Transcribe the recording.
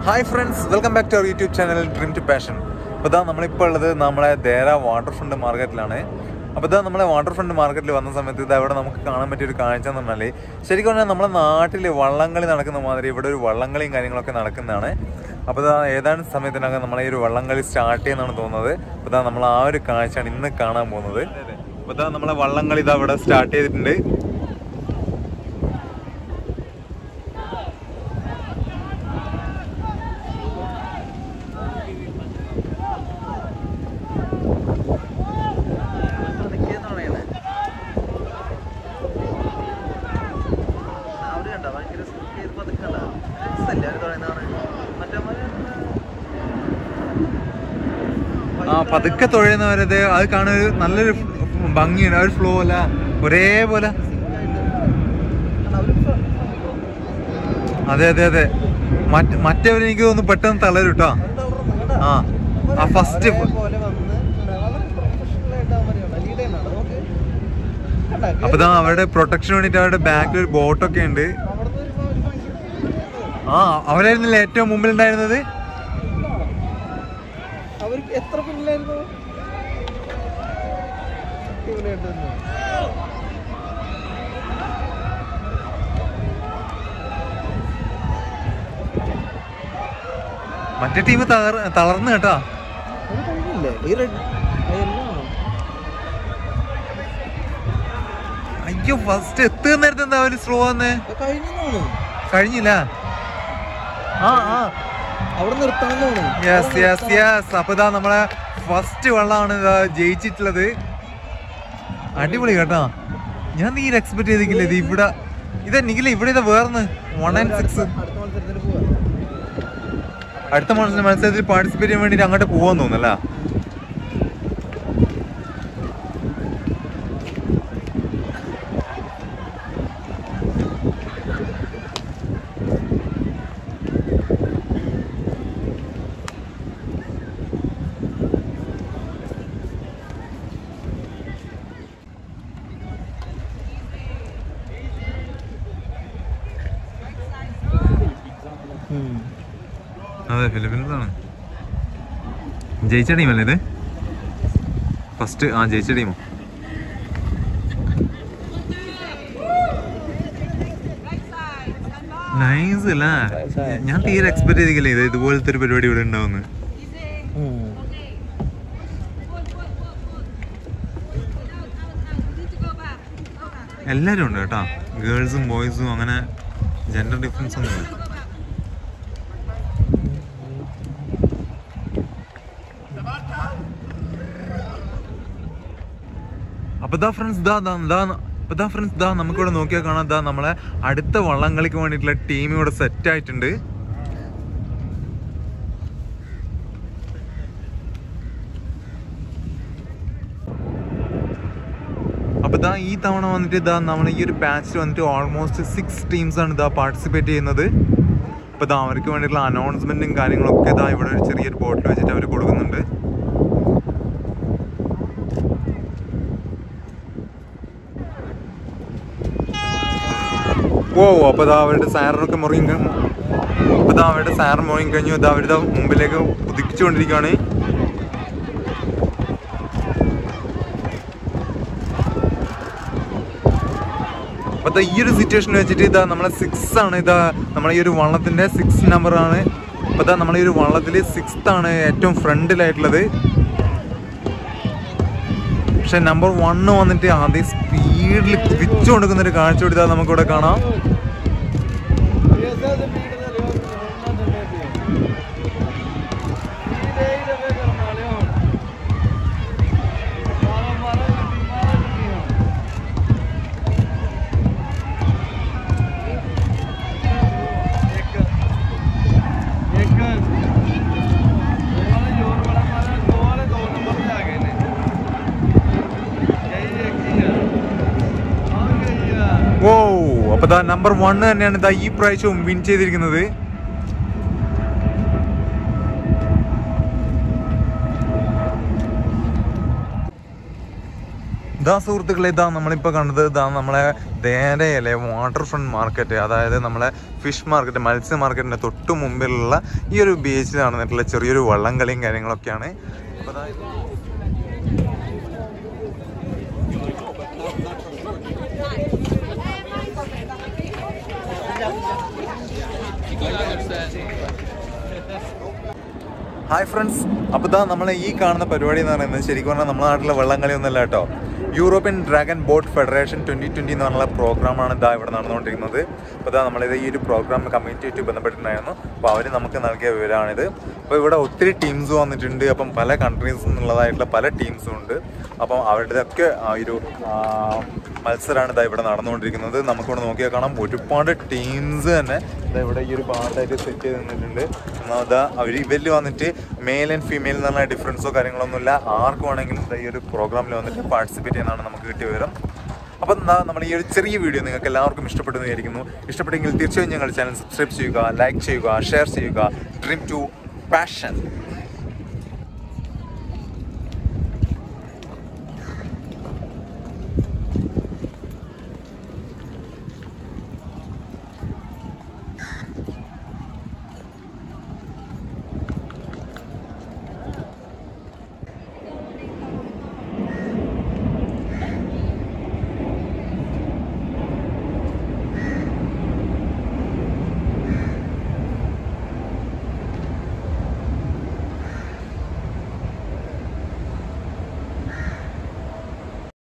Hi friends welcome back to our YouTube channel dream to passion അപ്പോൾ ഇതാ നമ്മളിപ്പോൾ ഉള്ളത് നമ്മളെ ദേര വാട്ടർ ഫ്രണ്ട് മാർക്കറ്റിലാണ് അപ്പോൾ ഇതാ നമ്മളെ വാട്ടർ ഫ്രണ്ട് മാർക്കറ്റിൽ വന്ന സമയത്ത് ഇത് അവിടെ നമുക്ക് കാണാൻ പറ്റിയ ഒരു കാഴ്ച എന്ന് പറഞ്ഞാൽ ശരിക്കും പറഞ്ഞാൽ നമ്മുടെ നാട്ടിൽ വള്ളംകളി നടക്കുന്ന മാതിരി ഇവിടെ ഒരു വള്ളംകളിയും കാര്യങ്ങളൊക്കെ നടക്കുന്നതാണ് അപ്പോൾ ഇതാ ഏതാണ്ട് സമയത്തിനകം നമ്മളെ ഈ ഒരു വള്ളംകളി സ്റ്റാർട്ട് ചെയ്യുന്നതാണ് തോന്നുന്നത് അപ്പോൾ ഇതാ നമ്മൾ ആ ഒരു കാഴ്ചയാണ് ഇന്ന് കാണാൻ പോകുന്നത് അപ്പോൾ ഇതാ നമ്മളെ വള്ളംകളി ഇതാ ഇവിടെ സ്റ്റാർട്ട് ചെയ്തിട്ടുണ്ട് ആ പതുക്കെ തുഴയുന്നവരത് അത് കാണാൻ ഒരു നല്ലൊരു ഭംഗിയാണ് ആ ഒരു ഫ്ലോ അല്ല ഒരേപോലെ അതെ അതെ അതെ മറ്റ് മറ്റവർ എനിക്ക് തോന്നുന്നു പെട്ടെന്ന് തളരും കേട്ടോ ആ ആ ഫസ്റ്റ് അപ്പൊ ദാ അവരുടെ പ്രൊട്ടക്ഷന് വേണ്ടിട്ട് അവരുടെ ബാക്കിൽ ഒരു ബോട്ടൊക്കെ ഉണ്ട് ആ അവരായിരുന്നില്ല ഏറ്റവും മുമ്പിൽ ഉണ്ടായിരുന്നത് അവർക്ക് എത്ര പിന്നിലായിരുന്നു ഇവനായിട്ടൊന്നും. മറ്റേ ടീം തളർന്നു കേട്ടോ അത് കഴിഞ്ഞില്ലേ ഈ റെഡ് അതെല്ലാം അയ്യോ ഫസ്റ്റ് എത്തുന്ന നേരത്തെ എന്താ അവര് സ്ലോ വന്ന് കഴിഞ്ഞാണ് കഴിഞ്ഞില്ല ആ ആ അവിടെ നിർത്തണമെന്നാണ് യെസ് യെസ് യെസ് അപ്പൊ ഇതാ നമ്മളെ ഫസ്റ്റ് വെള്ളമാണ് ഇതാ ജയിച്ചിട്ടുള്ളത് അടിപൊളി കേട്ടോ ഞാൻ തീരെ എക്സ്പെക്ട് ചെയ്തിട്ടില്ല ഇത് ഇവിടെ ഇതെനിക്കില്ല ഇവിടെ ഇതാ വേർന്ന് വൺ ആൻഡ് സിക്സ് അടുത്ത മത്സരത്തിന് പോവാ അടുത്ത മത്സര മത്സരത്തിൽ പാർട്ടിസിപ്പേറ്റ് ചെയ്യാൻ വേണ്ടിട്ട് അങ്ങോട്ട് പോവാൻ തോന്നുന്നല്ല അതെ ഫിലിപ്പീൻസാണ് ജയിച്ച ടീമല്ലേ ഇത് ഫസ്റ്റ് ആ ജയിച്ച ടീമോ നൈസ് അല്ലേ ഞാൻ തീരെ എക്സ്പെക്ട് ചെയ്തില്ല ഇത് ഇതുപോലത്തെ ഒരു പരിപാടി ഇവിടെ ഉണ്ടാവുന്നു എല്ലാരും ഉണ്ട് കേട്ടോ ഗേൾസും ബോയ്സും അങ്ങനെ ജെൻഡർ ഡിഫറൻസ് ഒന്നും ഇല്ല അപ്പൊ ദാ ഫ്രണ്ട്സ് ദാ ദാ ദാ അപ്പൊ ദാ ഫ്രണ്ട്സ് ദാ നമുക്കിവിടെ നോക്കിയാൽ കാണാം ദാ നമ്മളെ അടുത്ത വള്ളം കളിക്ക് വേണ്ടിയിട്ടുള്ള ടീം ഇവിടെ സെറ്റ് ആയിട്ടുണ്ട് അപ്പൊ ദാ ഈ തവണ വന്നിട്ട് ഇതാ നമ്മൾ ഈ ഒരു ബാച്ചിൽ വന്നിട്ട് ഓൾമോസ്റ്റ് സിക്സ് ടീംസ് ആണ് ഇതാ പാർട്ടിസിപ്പേറ്റ് ചെയ്യുന്നത് അപ്പൊ ഇതാ അവർക്ക് വേണ്ടിയിട്ടുള്ള അനൗൺസ്മെന്റും കാര്യങ്ങളൊക്കെ ഇതാ ഇവിടെ ഒരു ചെറിയൊരു ബോട്ടിൽ വെച്ചിട്ട് അവർ കൊടുക്കുന്നുണ്ട് ഓ അപ്പൊ ഇതാ അവരുടെ സാറിനൊക്കെ മുറിയും അപ്പൊ ഇതാ അവരുടെ സാർ മുറിയും കഴിഞ്ഞു ഇതാ അവരിതാ മുമ്പിലേക്ക് കുതിച്ചുകൊണ്ടിരിക്കുകയാണ് അപ്പൊ ദാ ഈ ഒരു സിറ്റുവേഷൻ വെച്ചിട്ട് ഇതാ നമ്മളെ സിക്സ് ആണ് ഇതാ നമ്മളെ ഈ ഒരു വള്ളത്തിന്റെ സിക്സ് നമ്പർ ആണ് അപ്പൊ ഇതാ നമ്മളെ ഈ ഒരു വള്ളത്തില് സിക്സ്ത് ആണ് ഏറ്റവും ഫ്രണ്ടിലായിട്ടുള്ളത് പക്ഷെ നമ്പർ വണ്ണ് വന്നിട്ട് ആദ്യം സ്പീഡിൽ കുതിച്ചു കൊടുക്കുന്ന ഒരു കാഴ്ച കൊടുത്താൽ നമുക്കിവിടെ കാണാം ഓ അപ്പൊ ദാ നമ്പർ വണ്ണ് തന്നെയാണ് ഇതാ ഈ പ്രാവശ്യവും വിൻ ചെയ്തിരിക്കുന്നത് ഇതാ സുഹൃത്തുക്കളെ ഇതാ നമ്മളിപ്പോൾ കണ്ടത് ഇതാ നമ്മളെ ദേരയിലെ വാട്ടർ ഫ്രണ്ട് മാർക്കറ്റ് അതായത് നമ്മളെ ഫിഷ് മാർക്കറ്റ് മത്സ്യ മാർക്കറ്റിൻ്റെ തൊട്ട് മുമ്പിലുള്ള ഈ ഒരു ബീച്ചിൽ നടന്നിട്ടുള്ള ചെറിയൊരു വള്ളം കളിയും കാര്യങ്ങളൊക്കെയാണ് അപ്പോൾ ദാ ഹായ് ഫ്രണ്ട്സ് അപ്പോൾ ഇതാ നമ്മളെ ഈ കാണുന്ന പരിപാടി എന്ന് പറയുന്നത് ശരിക്കും പറഞ്ഞാൽ നമ്മുടെ നാട്ടിലെ വള്ളംകളി ഒന്നുമല്ല കേട്ടോ European dragon boat federation twenty twenty എന്ന് പറഞ്ഞുള്ള പ്രോഗ്രാമാണ് ഇതാ ഇവിടെ നടന്നുകൊണ്ടിരിക്കുന്നത് അപ്പോൾ ഇതാ നമ്മളിത് ഈ ഒരു പ്രോഗ്രാം കമ്മിറ്റിയായിട്ട് ബന്ധപ്പെട്ടിട്ടുണ്ടായിരുന്നു അപ്പോൾ അവർ നമുക്ക് നൽകിയ വിവരമാണിത് അപ്പോൾ ഇവിടെ ഒത്തിരി ടീംസ് വന്നിട്ടുണ്ട് അപ്പം പല കൺട്രീസിൽ നിന്നുള്ളതായിട്ടുള്ള പല ടീംസും ഉണ്ട് അപ്പം അവരുടെയൊക്കെ ആ ഒരു ആ, മത്സരമാണ് ഇതാ ഇവിടെ നടന്നുകൊണ്ടിരിക്കുന്നത് നമുക്കിവിടെ നോക്കിയാൽ കാണാം ഒരുപാട് ടീംസ് തന്നെ ഇതാ ഇവിടെ ഈ ഒരു ഭാഗത്തായിട്ട് സെറ്റ് ചെയ്ത് നിന്നിട്ടുണ്ട് ഒന്നാമത് അവർ ഇവരിൽ വന്നിട്ട് മെയിൽ ആൻഡ് ഫീമെയിൽ എന്ന് പറഞ്ഞ ഡിഫറൻസോ കാര്യങ്ങളൊന്നുമില്ല ആർക്ക് വേണമെങ്കിലും ദാ ഈ ഒരു പ്രോഗ്രാമിൽ വന്നിട്ട് പാർട്ടിസിപ്പേറ്റ് ചെയ്യുന്നതാണ് നമുക്ക് കിട്ടിയ വിവരം അപ്പം എന്താ നമ്മൾ ഈ ഒരു ചെറിയ വീഡിയോ നിങ്ങൾക്ക് എല്ലാവർക്കും ഇഷ്ടപ്പെട്ടെന്ന് വിചാരിക്കുന്നു ഇഷ്ടപ്പെട്ടെങ്കിൽ തീർച്ചയായും ഞങ്ങൾ ചാനൽ സബ്സ്ക്രൈബ് ചെയ്യുക ലൈക്ക് ചെയ്യുക ഷെയർ ചെയ്യുക ഡ്രീം ടു പാഷൻ